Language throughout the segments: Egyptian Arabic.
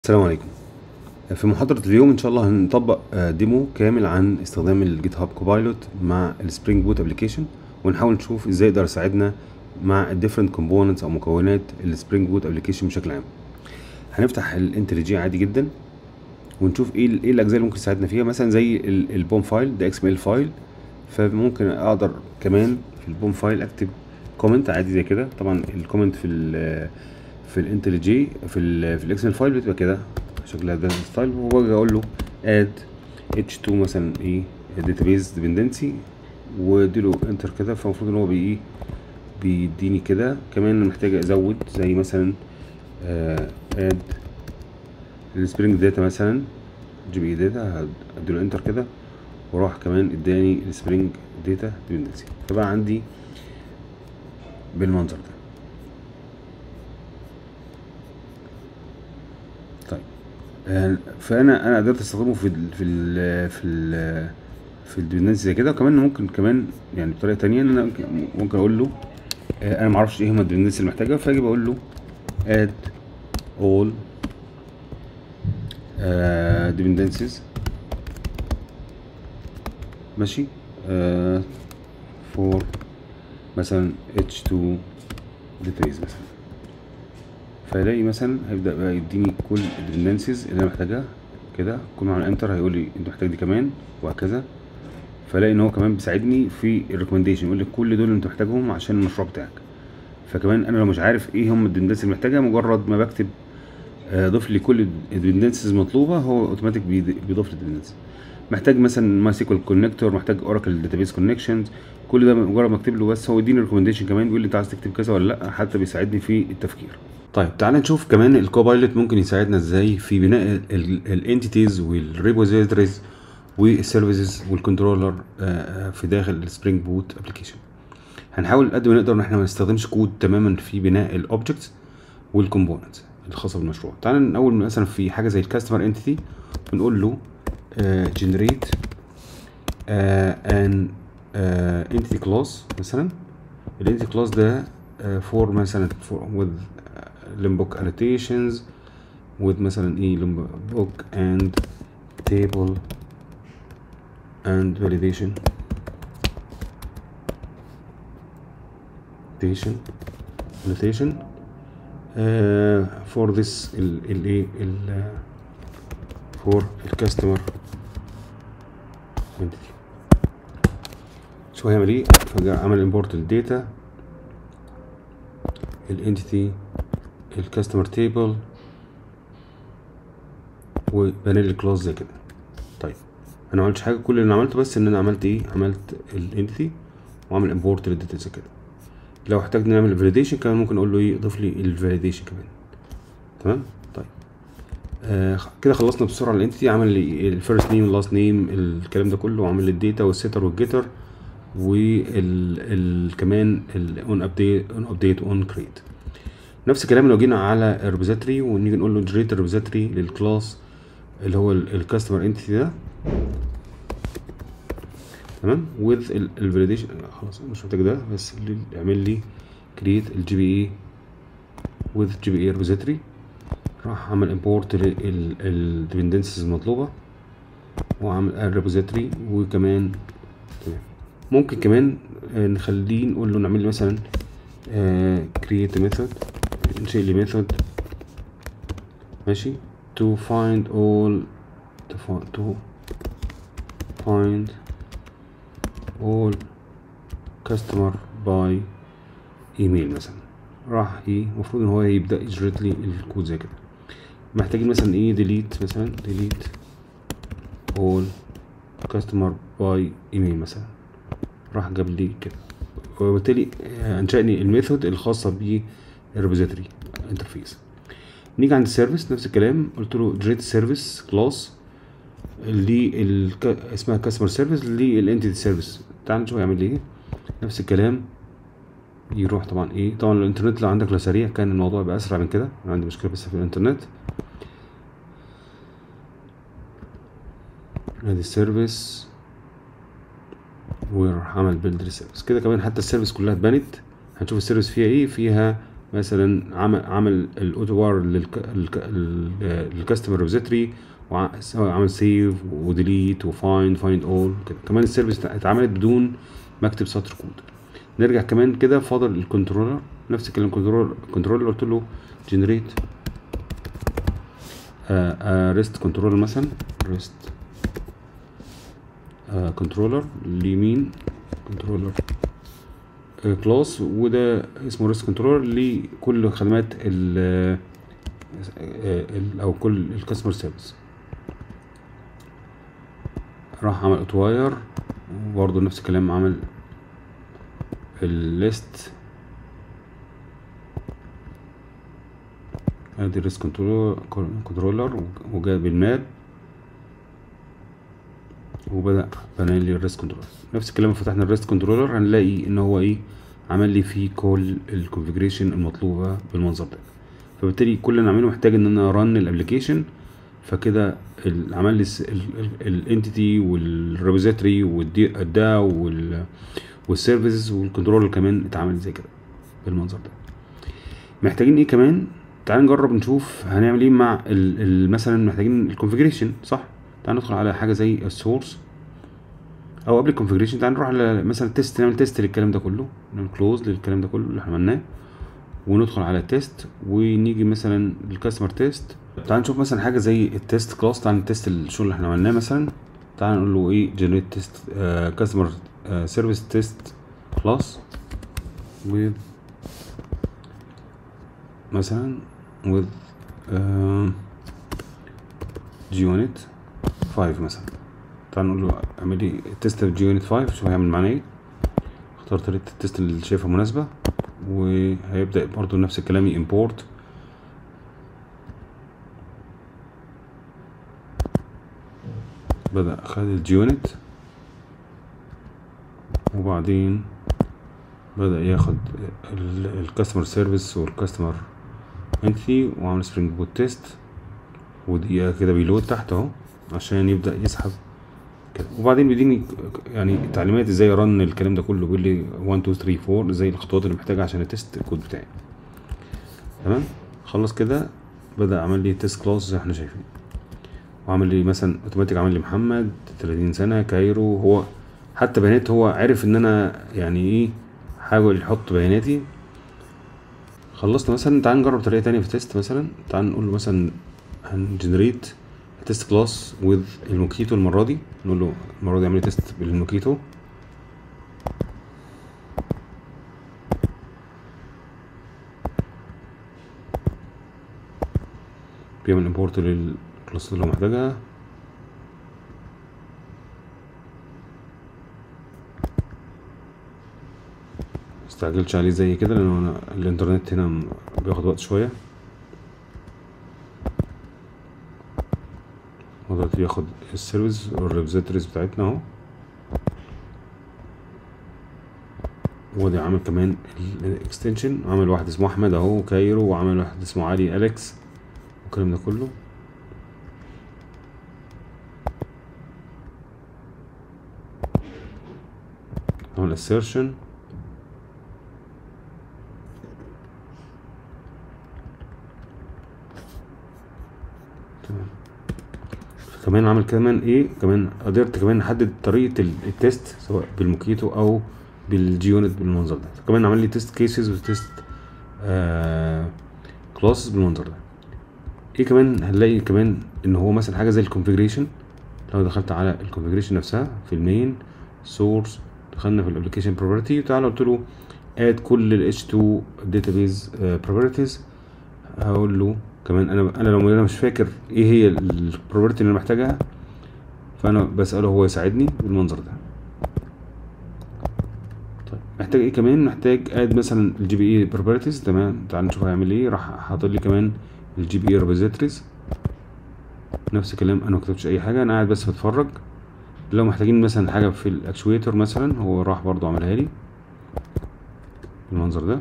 السلام عليكم في محاضرة اليوم إن شاء الله هنطبق آه، ديمو كامل عن استخدام الجيت هاب كوبايلوت مع السبرينج بوت ابلكيشن ونحاول نشوف ازاي يقدر يساعدنا مع الديفرنت كومبوننتس او مكونات السبرينج بوت ابلكيشن بشكل عام هنفتح الانتليجي عادي جدا ونشوف ايه ال- ايه الاجزاء اللي ممكن تساعدنا فيها مثلا زي ال- البوم فايل ده اكس ام ال فايل فممكن اقدر كمان في البوم فايل اكتب كومنت عادي زي كده طبعا الكومنت في ال في الانتليجي في ال في الاكس ام ال فايل بتبقى كده شكلها ده ستايل وباجي اقول له اد اتش 2 مثلا ايه داتابيز ديبندنسي واديله انتر كده فالمفروض ان هو بي ايه بيديني كده كمان أنا محتاج ازود زي مثلا اد السبرينج داتا مثلا جي بي داتا هديله انتر كده وراح كمان اداني السبرينج داتا ديبندنسي فبقى عندي بالمنظر ده طيب آه، فانا انا قدرت استخدمه في ال في ال في ال في الديبندنسي زي كده وكمان ممكن كمان يعني بطريقه تانية ان انا ممكن, ممكن اقول له آه، انا معرفش ايه هما الديبندنسي اللي محتاجها فاجي بقول له add all آه، dependencies ماشي آه for مثلا h2 database مثلا فيلاقي مثلا هيبدأ بقى يديني كل الديبندنسيز اللي انا محتاجها كده كل ما عمل انتر هيقول لي انت محتاج دي كمان وهكذا فلاقي ان هو كمان بيساعدني في الريكومنديشن يقول لي كل دول انت محتاجهم عشان المشروع بتاعك فكمان انا لو مش عارف ايه هم الديبندنسيز اللي محتاجها مجرد ما بكتب آه، ضيف لي كل الديبندنسيز المطلوبه هو اوتوماتيك بيضيف لي الديبندنسيز محتاج مثلا ماي سيكوال كونكتور محتاج اوراكل داتابيس كونكشنز كل ده مجرد ما اكتب له بس هو يديني ريكومنديشن كمان بيقول لي انت عايز تكتب كذا ولا لا حتى بيساعدني في التفكير طيب تعال نشوف كمان الكوبايلوت ممكن يساعدنا ازاي في بناء الانتيتيز والريبوزيتوريز والسيرفيسز والكنترولر في داخل السبرينج بوت ابلكيشن هنحاول قد ما نقدر ان احنا ما نستخدمش كود تماما في بناء الاوبجكتس والكومبوننتس الخاصه بالمشروع تعال اول مثلا في حاجه زي الكاستمر انتيتي بنقول له جنريت ان انتيتي كلاس مثلا الانتيتي كلاس ده فور مثلا فور with limbok annotations with مثلا ايه limbok and table and validation annotation annotation uh, for this ال ال ايه ال for الكاستمر entity شو هيعمل ايه فجاء عمل import الداتا الانتيتي الكاستمر تيبل وبنى لي كلاس زي كده طيب انا ما عملتش حاجه كل اللي انا عملته بس ان انا عملت ايه عملت الانتيتي وعمل امبورت للداتا زي كده لو احتاجنا نعمل فاليديشن كمان ممكن اقول له ايه اضيف لي الفاليديشن كمان تمام طيب آه كده خلصنا بسرعه الانتيتي عمل لي الفيرست نيم اللاست نيم الكلام ده كله وعمل لي الداتا والسيتر والجيتر وال ال كمان الاون ابديت اون ابديت اون كريت نفس الكلام لو جينا على الريبوزيتوري ونيجي نقول له جريت الريبوزيتوري للكلاس اللي هو الكاستمر انتيتي ده تمام with الفاليديشن خلاص مش محتاج ده بس اللي يعمل لي كريت الجي بي اي with جي بي اي ريبوزيتوري راح عمل امبورت للديبندنسز المطلوبه وعمل الريبوزيتوري وكمان تمام ممكن كمان آه، نخليه نقول له نعمل له مثلا آه، create a method انشئ لي method ماشي to find all to find, to find all customer by email مثلا راح ايه المفروض ان هو يبدا يجرد لي الكود زي كده محتاجين مثلا ايه delete مثلا delete all customer by email مثلا راح جاب لي كده وبالتالي آه، انشأني الميثود الخاصه بالريبوزيتوري انترفيس نيجي عند السيرفيس نفس الكلام قلت له جريت سيرفيس كلاس اللي اسمها كاستمر سيرفيس للانتيتي سيرفيس تعال نشوف يعمل ايه نفس الكلام يروح طبعا ايه طبعا الانترنت لو عندك لو سريع كان الموضوع يبقى اسرع من كده انا عندي مشكله بس في الانترنت ادي السيرفيس وراح عمل بيلد سيرفيس كده كمان حتى السيرفيس كلها اتبنت هنشوف السيرفيس فيها ايه فيها مثلا عمل عمل الاوتو وار للكاستمر ريبوزيتوري سواء عمل سيف وديليت وفايند فايند اول كده كمان السيرفيس اتعملت بدون ما اكتب سطر كود نرجع كمان كده فاضل الكنترولر نفس الكلام كنترولر الكنترولر قلت له جنريت ريست كنترولر مثلا ريست كنترولر اليمين كنترولر كلاس وده اسمه ريست كنترولر لكل خدمات ال او كل الكاستمر سيرفيس راح عمل اتواير وبرضه نفس الكلام عمل الليست ادي الريست كنترولر وجاب الماب وبدا بنى لي الريست كنترولر نفس الكلام فتحنا الريست كنترولر هنلاقي ان هو ايه عمل لي فيه كل الكونفيجريشن المطلوبه بالمنظر ده فبالتالي كل اللي نعمله محتاج ان انا رن الابلكيشن فكده عمل لي الانتيتي والريبوزيتوري والداو والسيرفيسز والكنترولر كمان اتعمل زي كده بالمنظر ده محتاجين ايه كمان تعال نجرب نشوف هنعمل ايه مع ال ال مثلا محتاجين الكونفيجريشن صح تعال ندخل على حاجه زي السورس او قبل الكونفيجريشن تعال نروح على مثلا تيست نعمل تيست للكلام ده كله نعمل كلوز للكلام ده كله اللي احنا عملناه وندخل على التيست ونيجي مثلا للكاستمر تيست تعال نشوف مثلا حاجه زي التيست كلاس تعال نتست الشغل اللي احنا عملناه مثلا تعال نقول له ايه جنريت تيست كاستمر سيرفيس تيست كلاس with مثلا with جي يونت 5 مثلا تعال نقول له اعمل لي تيست جي يونت 5 شوف هيعمل معانا ايه اختار طريقه التيست اللي شايفها مناسبه وهيبدا برضو نفس الكلام يمبورت بدأ خد الجيونت وبعدين بدأ ياخد الكاستمر سيرفيس والكاستمر انتي وعمل سبرينج بوت تيست ودقيقة كده بيلود تحت اهو عشان يبدأ يسحب كده وبعدين بيديني يعني تعليمات ازاي ارن الكلام ده كله بيقول لي 1 2 3 4 زي الخطوات اللي محتاجها عشان اتست الكود بتاعي تمام خلص كده بدأ عمل لي تيست كلاس زي احنا شايفين وعمل لي مثلا اوتوماتيك عمل لي محمد 30 سنه كايرو هو حتى بيانات هو عارف ان انا يعني ايه حاول يحط بياناتي خلصنا مثلا تعال نجرب طريقه تانية في تيست مثلا تعال نقول له مثلا هنجنريت تيست كلاس وذ الموكيتو المره دي نقول له المره دي اعمل لي تيست بالموكيتو بيعمل امبورت للكلاسات اللي هو محتاجها مستعجلش عليه زي كده لان انا الانترنت هنا بياخد وقت شويه هو دلوقتي بياخد السيرفيس والريبوزيتوريز بتاعتنا اهو ودي عامل كمان الاكستنشن عامل واحد اسمه احمد اهو كايرو وعامل واحد اسمه علي اليكس والكلام ده كله عمل assertion تمام كمان عمل كمان ايه كمان قدرت كمان احدد طريقه التيست سواء بالموكيتو او بالجيونت بالمنظر ده كمان عمل لي تيست كيسز وتيست كلاسز بالمنظر ده ايه كمان هنلاقي كمان ان هو مثلا حاجه زي الكونفيجريشن لو دخلت على الكونفيجريشن نفسها في المين سورس دخلنا في الابلكيشن بروبرتي وتعالى قلت له اد كل ال H2 database properties هقول له كمان انا انا لو انا مش فاكر ايه هي البروبرتي اللي انا محتاجها فانا بساله هو يساعدني بالمنظر ده طيب محتاج ايه كمان محتاج اد مثلا الجي بي اي بروبرتيز تمام تعال نشوف هيعمل ايه راح حاطط لي كمان الجي بي اي ريبوزيتوريز نفس الكلام انا مكتبتش اي حاجه انا قاعد بس بتفرج لو محتاجين مثلا حاجه في الاكشويتر مثلا هو راح برضو عملها لي بالمنظر ده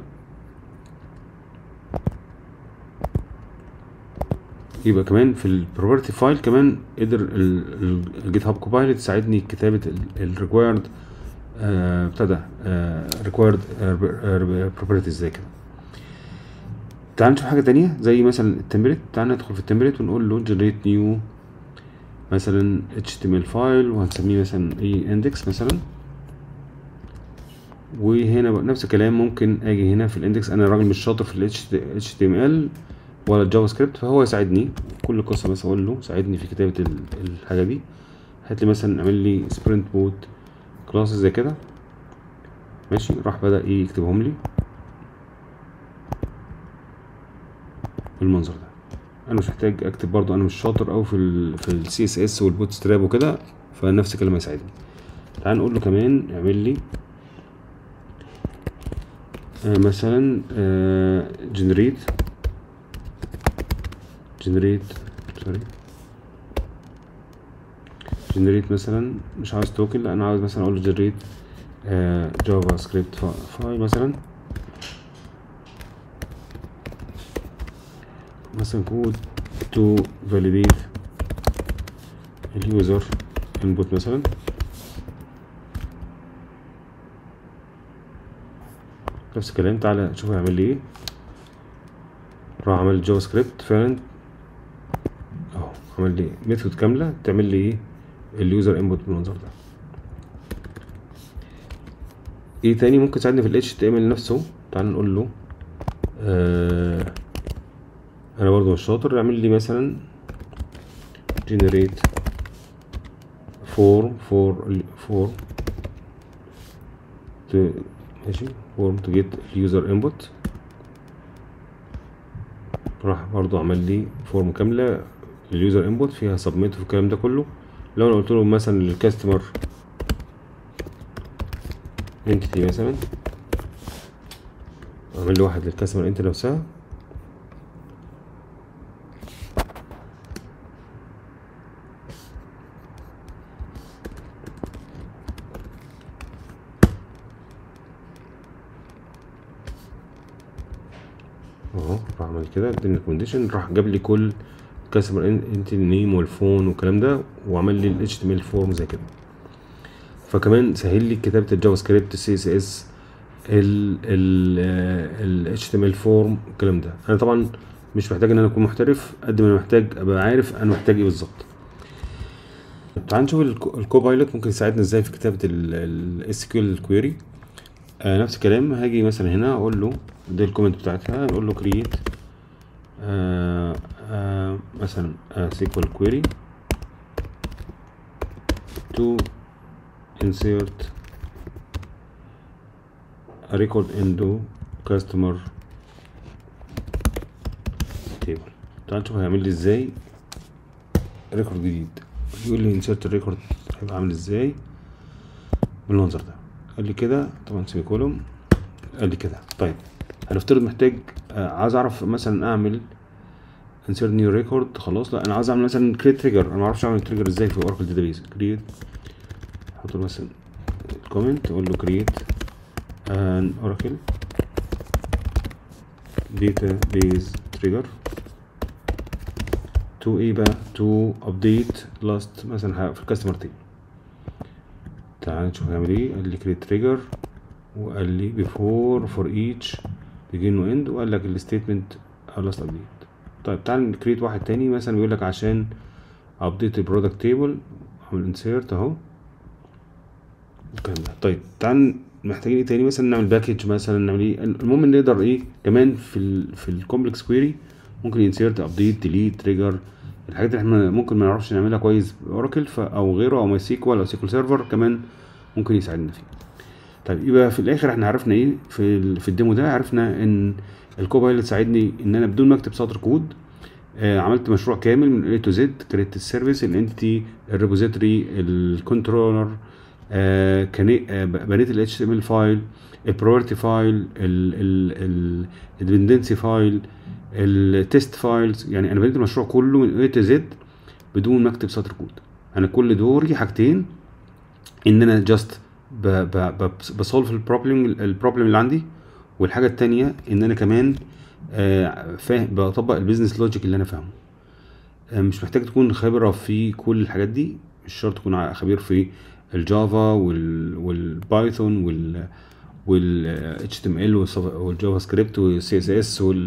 يبقى كمان في البروبرتي فايل كمان قدر الجيت هاب كوبايلوت تساعدني كتابه الريكوايرد ابتدى ريكوايرد بروبرتيز زي كده تعال نشوف حاجة تانية زي مثلا التمبلت تعال ندخل في التمبلت ونقول له generate new مثلا html فايل وهنسميه مثلا ايه index مثلا وهنا بقى نفس الكلام ممكن اجي هنا في الاندكس انا راجل مش شاطر في ال HTML ولا الجافا سكريبت فهو يساعدني كل قصة بس اقول له ساعدني في كتابة ال- الحاجة دي هات لي مثلا اعمل لي سبرنت بوت كلاسز زي كده ماشي راح بدأ ايه يكتبهم لي بالمنظر ده انا مش محتاج اكتب برضو انا مش شاطر اوي في ال في السي اس اس والبوت ستراب وكده فنفس الكلام هيساعدني تعال نقول له كمان اعمل لي آه مثلا آه جنريت جنريت سوري جنريت مثلا مش عاوز توكن لا انا عاوز مثلا اقول له جنريت جافا سكريبت فايل مثلا مثلا كود to validate اليوزر input مثلا نفس الكلام تعالى شوف هيعمل لي ايه راح عمل جافا سكريبت فعلا اهو عمل لي ميثود كامله تعمل لي ايه اليوزر انبوت بالمنظر ده ايه تاني ممكن يساعدني في ال HTML نفسه تعال نقول له آه انا برضو مش شاطر اعمل لي مثلا generate form for for to ماشي form to get user input راح برضو عمل لي فورم كاملة لليوزر انبوت فيها سبميت والكلام ده كله لو انا قلت له مثلا للكاستمر انتيتي مثلا اعمل لي واحد للكاستمر انت نفسها اهو راح عمل كده اداني ريكومنديشن راح جاب لي كل كاستمر انت نيم والفون والكلام ده وعمل لي ال HTML فورم زي كده فكمان سهل لي كتابة الجافا سكريبت السي اس اس ال ال ال HTML فورم الكلام ده انا طبعا مش محتاج ان انا اكون محترف قد ما انا محتاج ابقى عارف انا محتاج ايه بالظبط تعال نشوف الكوبايلوت ممكن يساعدنا ازاي في كتابة ال SQL كويري آه نفس الكلام هاجي مثلا هنا اقول له دي الكومنت بتاعتها اقول له create آه آه مثلا آه SQL query to insert a record into customer table تعال نشوف هيعمل لي ازاي ريكورد جديد يقول لي insert الريكورد هيبقى عامل ازاي بالمنظر ده قال لي كده طبعا سيمي كولوم قال لي كده طيب هنفترض محتاج آه عايز اعرف مثلا اعمل insert new record خلاص لا انا عايز اعمل مثلا create trigger انا ما اعرفش اعمل trigger ازاي في oracle database create احط له مثلا comment اقول له create an oracle database trigger to ايه بقى to update last مثلا في الكاستمر تيبل تعال نشوف هيعمل ايه قال لي create trigger وقال لي before for each begin و end وقال لك الستيتمنت last update طيب تعال نكريت واحد تاني مثلا بيقول لك عشان update البرودكت تيبل اعمل insert اهو الكلام ده طيب تعال محتاجين ايه تاني مثلا نعمل باكج مثلا نعمل ايه المهم ان نقدر ايه كمان في ال في الكومبلكس كويري ممكن انسيرت ابديت ديليت تريجر الحاجات اللي احنا ممكن ما نعرفش نعملها كويس باوراكل او غيره او ماي سيكوال او سيكوال سيرفر كمان ممكن يساعدنا فيه طيب يبقى في الاخر احنا عرفنا ايه في ال في الديمو ده عرفنا ان الكوبايلوت ساعدني ان انا بدون ما اكتب سطر كود آه عملت مشروع كامل من A to Z كريت السيرفيس الانتيتي الريبوزيتوري الكنترولر آه كان آه بنيت ال HTML فايل البريورتي فايل الديبندنسي فايل التست فايلز يعني انا بنيت المشروع كله من A to Z بدون ما اكتب سطر كود انا كل دوري حاجتين ان انا جاست بسولف البروبلم البروبلم اللي عندي والحاجه التانية ان انا كمان آه فاهم بطبق البيزنس لوجيك اللي انا فاهمه آه مش محتاج تكون خبره في كل الحاجات دي مش شرط تكون خبير في الجافا وال والبايثون وال وال HTML والجافا سكريبت والسي اس اس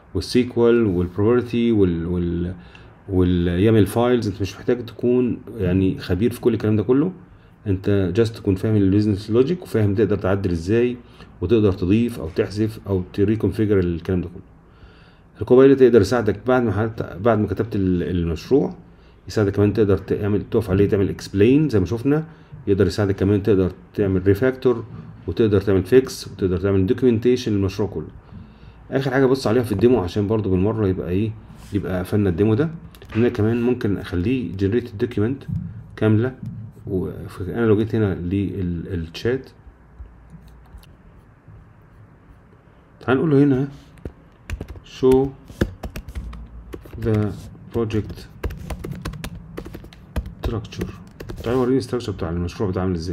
والسيكوال والبروبرتي وال وال واليامل فايلز انت مش محتاج تكون يعني خبير في كل الكلام ده كله انت جاست تكون فاهم البيزنس لوجيك وفاهم تقدر تعدل ازاي وتقدر تضيف او تحذف او تريكونفيجر الكلام ده كله الكوبايلوت يقدر يساعدك بعد ما حت... بعد ما كتبت ال- المشروع يساعدك كمان تقدر تعمل تقف عليه تعمل اكسبلين زي ما شفنا يقدر يساعدك كمان تقدر تعمل ريفاكتور وتقدر تعمل فيكس وتقدر تعمل دوكيومنتيشن للمشروع كله اخر حاجه بص عليها في الديمو عشان برضو بالمره يبقى ايه يبقى قفلنا الديمو ده ان أنا كمان ممكن اخليه جنريت دوكيومنت كامله وانا لو جيت هنا للشات تعال نقول له هنا show the project structure تعال وريني الستراكشر بتاع المشروع بتاع عامل ازاي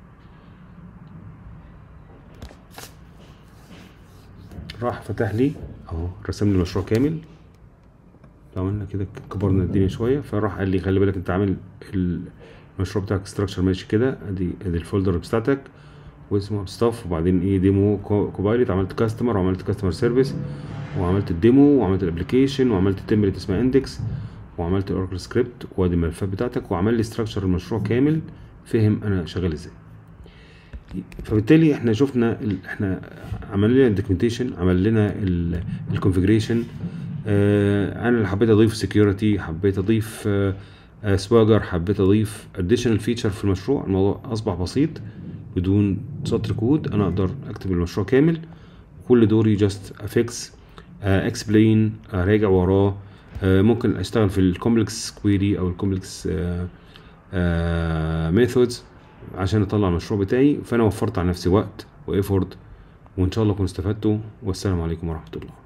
راح فتح لي اهو رسم لي المشروع كامل لو عملنا كده كبرنا الدنيا شويه فراح قال لي خلي بالك انت عامل المشروع بتاعك ستراكشر ماشي كده ادي ادي الفولدر بتاعتك واسمه ستاف وبعدين ايه ديمو كوبايلوت عملت كاستمر وعملت كاستمر سيرفيس وعملت الديمو وعملت الابلكيشن وعملت التمبلت اسمها اندكس وعملت الاوراكل سكريبت وادي الملفات بتاعتك وعمل لي ستراكشر المشروع كامل فهم انا شغال ازاي فبالتالي احنا شفنا ال... احنا عمل لنا الدوكيومنتيشن عمل لنا الكونفجريشن آه انا اللي حبيت اضيف سكيورتي حبيت اضيف آه آه سواجر حبيت اضيف اديشنال فيتشر في المشروع الموضوع اصبح بسيط بدون سطر كود انا اقدر اكتب المشروع كامل كل دوري جاست افيكس اكسبلين راجع وراه آه ممكن اشتغل في الكومبلكس كويري او الكومبلكس ميثودز عشان اطلع المشروع بتاعي فانا وفرت على نفسي وقت وايفورت وان شاء الله كنتوا استفدتوا والسلام عليكم ورحمه الله